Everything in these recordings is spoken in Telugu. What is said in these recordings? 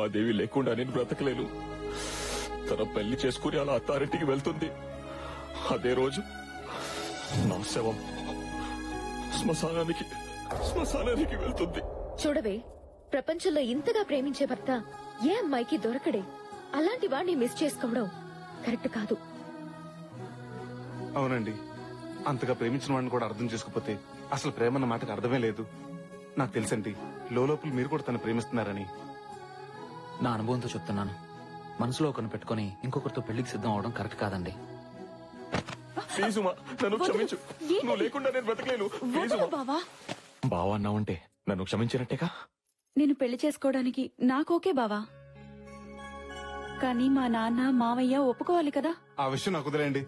రమాదేవి లేకుండా నేను బ్రతకలేను తన పెళ్లి చేసుకుని అలా అత్తారింటికి వెళ్తుంది అదే రోజు నా శవం శ్మశానానికి శ్మశానానికి వెళ్తుంది చూడవే ప్రపంచంలో ఇంతగా ప్రేమించే భర్త ఏ అమ్మాయికి దొరకడే అలాంటి వాడిని మిస్ చేసుకోవడం కరెక్ట్ కాదు అవునండి అంతగా ప్రేమించిన వాడిని కూడా అర్థం చేసుకోకపోతే అసలు ప్రేమ అన్న మాటకు అర్థమే లేదు నాకు తెలుసండి లోపల మీరు కూడా తను ప్రేమిస్తున్నారని నా అనుభవంతో చెప్తున్నాను మనసులో ఒకరిని పెట్టుకొని ఇంకొకరితో పెళ్లికి సిద్ధం అవడం కరెక్ట్ కాదండి ప్లీజ్ ఉమా నన్ను క్షమించు నువ్వు లేకుండా నేను బ్రతకలేను ప్లీజ్ వదలు ఉమా బావా బావా అన్నా ఉంటే నన్ను క్షమించినట్టేగా నేను పెళ్లి చేసుకోవడానికి నాకోకే బావా కానీ మా నాన్న మావయ్య ఒప్పుకోవాలి కదా ఆ విషయం నాకు వదిలేండి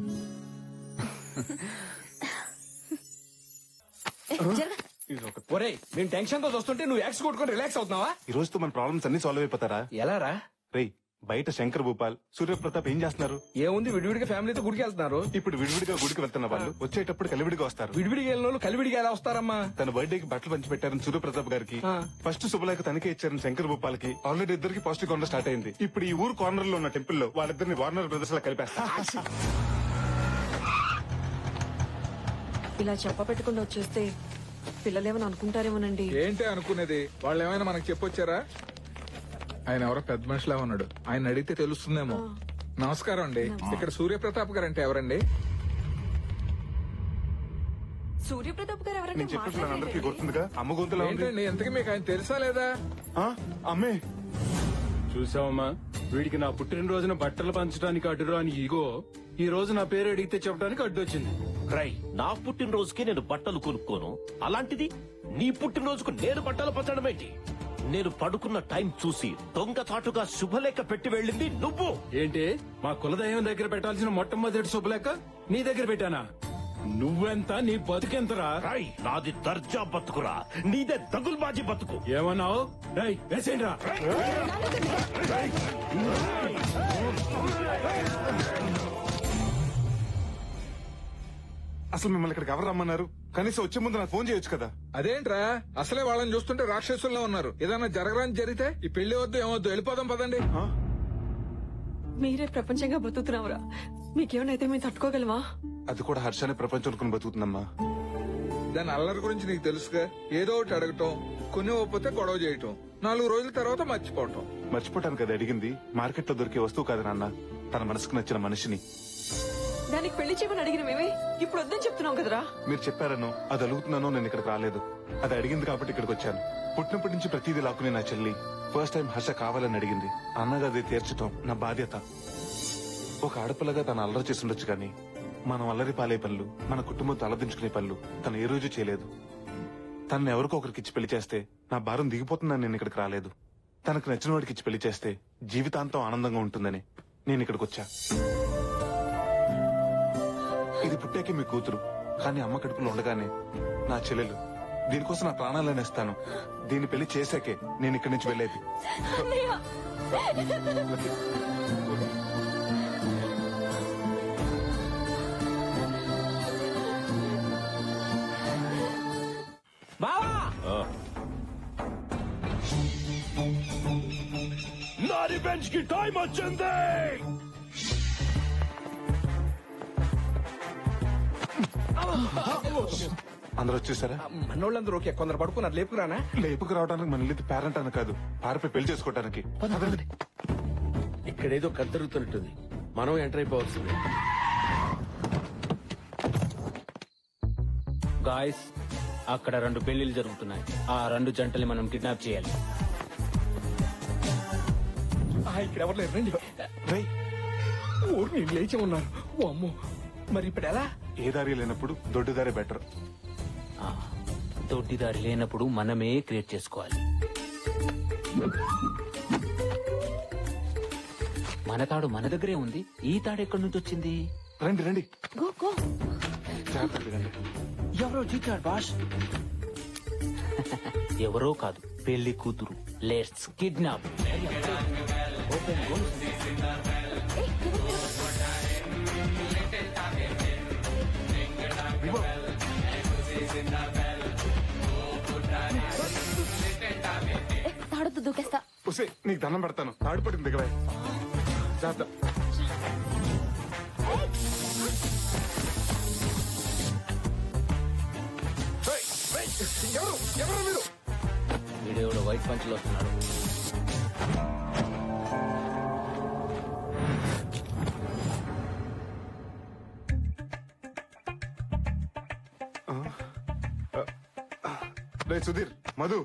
ఇది ఒక- ఒరే నేను టెన్షన్ తో చూస్తుంటే నువ్వు యాక్స్ కొట్టుకొని రిలాక్స్ అవుతున్నావా ఈ రోజుతో మన ప్రాబ్లమ్స్ అన్ని సాల్వ్ అయిపోతారా ఎలా రా రేయ్ బయట శంకర్ భూపాల్ సూర్యప్రతాప్ ఏం చేస్తున్నారు ఏముంది విడివిడిగా ఫ్యామిలీతో గుడికి వెళ్తున్నారు ఇప్పుడు విడివిడిగా గుడికి వెళ్తున్న వాళ్ళు వచ్చేటప్పుడు కలివిడిగా వస్తారు విడివిడిగా వెళ్ళిన వాళ్ళు కలివిడిగా ఎలా వస్తారమ్మా తన బర్త్డేకి బట్టలు పంచి పెట్టారని సూర్యప్రతాప్ గారికి ఆ. ఫస్ట్ శుభలేఖ తనకే ఇచ్చారని శంకర్ భూపాల్ కి ఆల్రెడీ ఇద్దరికి పాజిటివ్ కౌంటర్ స్టార్ట్ అయింది ఇప్పుడు ఈ ఊరు కార్నర్ లో ఉన్న టెంపుల్ లో వాళ్ళిద్దరిని వార్నర్ బ్రదర్స్ లా కలిపేస్తారు ఇలా చెప్ప పెట్టకుండా వచ్చేస్తే పిల్లలేమని అనుకుంటారేమోనండి ఏంటి అనుకునేది వాళ్ళు ఏమైనా మనకు చెప్పొచ్చారా ఆయన ఎవరో పెద్ద మనిషిలా ఉన్నాడు ఆయన అడిగితే తెలుస్తుందేమో నమస్కారం అండి ఇక్కడ సూర్యప్రతాప్ గారు అంటే ఎవరండి సూర్యప్రతాప్ గారు ఎవరంటే నేను చెప్పిన అందరికీ గుర్తుందిగా అమ్మ గొంతులా ఉంది ఏంటండి ఎంతకీ మీకు ఆయన తెలుసా లేదా ఆ? అమ్మే చూసావమ్మా వీడికి నా పుట్టినరోజున బట్టలు పంచడానికి అడ్డురాని ఈగో ఈ రోజు నా పేరు అడిగితే చెప్పడానికి అడ్డొచ్చింది రై నా పుట్టినరోజుకి నేను బట్టలు కొనుక్కోను అలాంటిది నీ పుట్టినరోజుకు నేను బట్టలు పంచడం ఏంటి నేను పడుకున్న టైం చూసి దొంగచాటుగా శుభలేఖ పెట్టి వెళ్ళింది నువ్వు ఏంటి మా కులదైవం దగ్గర పెట్టాల్సిన మొట్టమొదటి శుభలేక నీ దగ్గర పెట్టానా నువ్వెంత నీ బతుకెంతరా రై నాది దర్జా బతుకురా నీదే దగుల్బాజీ బతుకు ఏమన్నావు రై వేసేయండిరా అసలు మిమ్మల్ని ఇక్కడికి ఎవరు రమ్మన్నారు కనీసం వచ్చే ముందు నాకు ఫోన్ చేయొచ్చు కదా అదేంట్రా అసలే వాళ్ళని చూస్తుంటే రాక్షసుల్లో ఉన్నారు ఏదైనా జరగరాని జరిగితే ఈ పెళ్లి వద్దు ఏమొద్దు వెళ్ళిపోదాం పదండి మీరే ప్రపంచంగా బతుకుతున్నావురా మీకేమైనా మేము తట్టుకోగలమా అది కూడా హర్షాన్ని ప్రపంచం అనుకుని బతుకుతుందమ్మా దాని అల్లరి గురించి నీకు తెలుసుగా ఏదో ఒకటి అడగటం కొన్ని ఒప్పితే గొడవ చేయటం నాలుగు రోజుల తర్వాత మర్చిపోవటం మర్చిపోవటానికి అది అడిగింది మార్కెట్ లో దొరికే వస్తువు కాదు నాన్న తన మనసుకు నచ్చిన మనిషిని దానికి పెళ్లి చేయమని అడిగిన మేమే ఇప్పుడు వద్దని చెప్తున్నాం కదరా మీరు చెప్పారనో అది అడుగుతున్నానో నేను ఇక్కడికి రాలేదు అది అడిగింది కాబట్టి ఇక్కడికి వచ్చాను పుట్టినప్పటి నుంచి ప్రతిదీ లాక్కునే నా చెల్లి ఫస్ట్ టైం హర్ష కావాలని అడిగింది అన్నగా అది తీర్చటం నా బాధ్యత ఒక ఆడపిల్లగా తను అల్లరి చేసి ఉండొచ్చు కానీ మనం అల్లరి పాలే పనులు మన కుటుంబం తలదించుకునే పనులు తను ఏ రోజు చేయలేదు తనని ఎవరికో ఒకరికి ఇచ్చి పెళ్లి చేస్తే నా భారం దిగిపోతుందని నేను ఇక్కడికి రాలేదు తనకు నచ్చిన వాడికి ఇచ్చి పెళ్లి చేస్తే జీవితాంతం ఆనందంగా ఉంటుందని నేను ఇక్కడికి వచ్చా ఇది పుట్టాకే మీ కూతురు కానీ అమ్మ కడుపులో ఉండగానే నా చెల్లెలు దీనికోసం నా ప్రాణాలను ఇస్తాను దీన్ని పెళ్లి చేశాకే నేను ఇక్కడి నుంచి వెళ్ళేది బావా నా రివెంజ్ కి టైం వచ్చింది అందరూ వచ్చేసారా మనోళ్ళందరూ ఓకే కొందరు పడుకున్నారు లేపుకురానా లేపుకు రావడానికి మన ఇల్లు పేరెంట్ అని కాదు పారిపోయి పెళ్లి చేసుకోవడానికి ఇక్కడేదో కద్దరుగుతున్నట్టుంది మనం ఎంటర్ అయిపోవాల్సింది గాయస్ అక్కడ రెండు పెళ్లిళ్ళు జరుగుతున్నాయి ఆ రెండు జంటల్ని మనం కిడ్నాప్ చేయాలి ఆ, ఇక్కడ ఎవరు లేరు రండి రేయ్, ఊరు నేను లేచి ఉన్నారు ఓ అమ్మో మరి ఇప్పుడు ఎలా ఏ దారి లేనప్పుడు దొడ్డు దారి బెటర్ ఆ, దొడ్డిదారి లేనప్పుడు మనమే క్రియేట్ చేసుకోవాలి మన తాడు మన దగ్గరే ఉంది ఈ తాడు ఎక్కడి నుంచి వచ్చింది రండి రండి గో గో జాగ్రత్తగా రండి. ఎవరో జీతాడు బాష్ ఎవరో కాదు పెళ్లి కూతురు లెట్స్ కిడ్నాప్ తాడొద్దు దూకేస్తా ఉసే నీకు దండం పెడతాను తాడిపడింది దగ్గర జాగ్రత్త ఏయ్, ఏయ్, ఎవరు ఎవరు మీరు వీడియోలో వైట్ పంచులు వస్తున్నాడు రే సుధీర్ మధు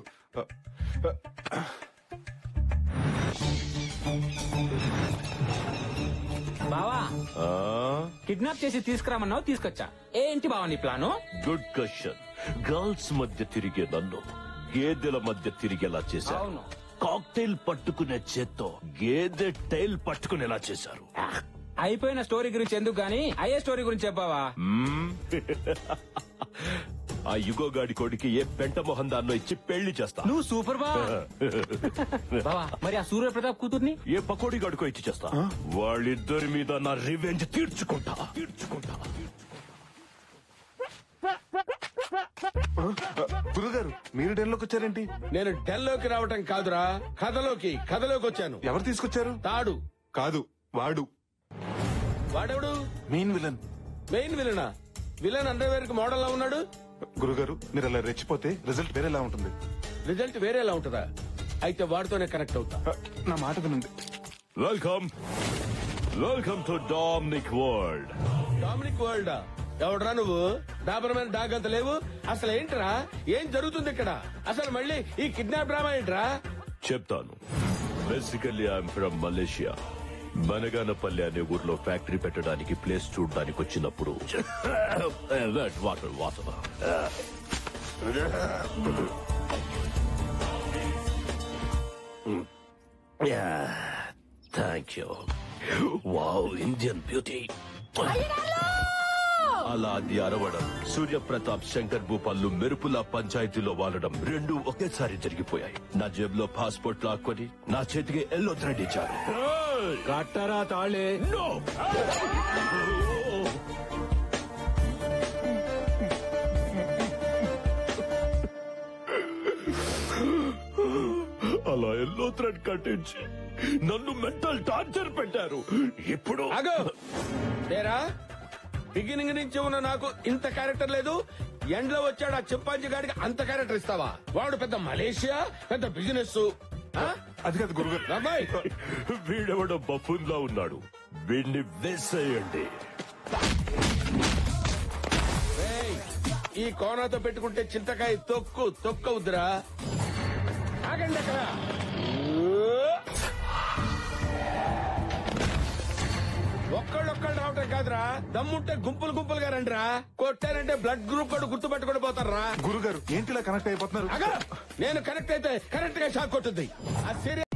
బావా ఆ కిడ్నాప్ చేసి తీసుకురామన్నావు తీసుకొచ్చా ఏంటి బావా నీ ప్లాను గుడ్ క్వశ్చన్ గర్ల్స్ మధ్య తిరిగే నన్ను గేదెల మధ్య తిరిగేలా చేశారు అవును. కాక్టైల్ పట్టుకునే చేత్తో గేదె టైల్ పట్టుకునేలా చేశారు అయిపోయిన స్టోరీ గురించి ఎందుకు గానీ అయ్యే స్టోరీ గురించి చెప్పావా మ్మ్. ఆ యుగోగాడి కొడుకి ఏ పెంట మొహం దాన్నో ఇచ్చి పెళ్లి చేస్తా నువ్వు సూపర్ బా బావా మరి ఆ సూర్య ప్రతాప్ కూతుర్ని ఏ పకోడి గడుకో ఇచ్చి చేస్తా వాళ్ళిద్దరి మీద నా రివెంజ్ తీర్చుకుంటా తీర్చుకుంటా గురుగారు మీరు డెన్లోకి వచ్చారేంటి నేను డెల్లోకి రావటం కాదురా కథలోకి కథలోకి వచ్చాను ఎవరు తీసుకొచ్చారు తాడు కాదు వాడు వాడెవడు మెయిన్ విలన్ మెయిన్ విలనా విలన్ అండర్వేర్ కి మోడల్ లా ఉన్నాడు గురుగారు మీరు అలా రెచ్చిపోతే రిజల్ట్ వేరేలా ఉంటుంది రిజల్ట్ వేరేలా ఉంటుందా అయితే వాడితోనే కనెక్ట్ అవుతా ఆ, నా మాట వినండి welcome welcome to Dominic world Dominic world ఎవడరా నువ్వు డాబరమైన డాగ్ అంత లేవు అసలు ఏంట్రా ఏం జరుగుతుంది ఇక్కడ అసలు మళ్ళీ ఈ కిడ్నాప్ డ్రామా ఏంట్రా చెప్తాను basically I'm from Malaysia Banaganapalli అనే ఊర్లో ఫ్యాక్టరీ పెట్టడానికి ప్లేస్ చూడడానికి వచ్చినప్పుడు water water thank you wow Indian beauty అలా అది అరవడం సూర్యప్రతాప్ శంకర్ భూపాల్లు మెరుపుల పంచాయతీలో వాలడం రెండు ఒకేసారి జరిగిపోయాయి నా జేబులో పాస్పోర్ట్ లాక్కొని నా చేతికి ఎల్లో థ్రెడ్ ఇచ్చారు కట్టరా తాళే No! అలా ఎల్లో థ్రెడ్ కట్టించి నన్ను మెంటల్ టార్చర్ పెట్టారు ఇప్పుడు ఆగో లేరా బిగినింగ్ నుంచి ఉన్న నాకు ఇంత క్యారెక్టర్ లేదు ఎండ్లో వచ్చాడు ఆ చింపాంజీ గాడికి అంత క్యారెక్టర్ ఇస్తావా వాడు పెద్ద మలేషియా పెద్ద బిజినెస్ అది కాదు గురుగారు అబ్బాయి వీడెవడో బఫూన్ లా ఉన్నాడు వీడిని వేసేయండి ఏయ్, ఈ కోనాతో పెట్టుకుంటే చింతకాయ తొక్కు తొక్కవుద్దురా ఆగండి అక్కడ ఒక్కళ్ళొక్కళ్ళు రావటం కాదురా దమ్ముంటే గుంపులు గుంపులుగా రండిరా కొట్టారంటే బ్లడ్ గ్రూప్ కూడా గుర్తుపెట్టుకుని పోతారా గురుగారు ఏంటి ఇలా కనెక్ట్ అయిపోతున్నారు అగా నేను కరెక్ట్ అయితే కరెక్ట్ గా షాక్ కొట్టుద్ది ఆ సీరియస్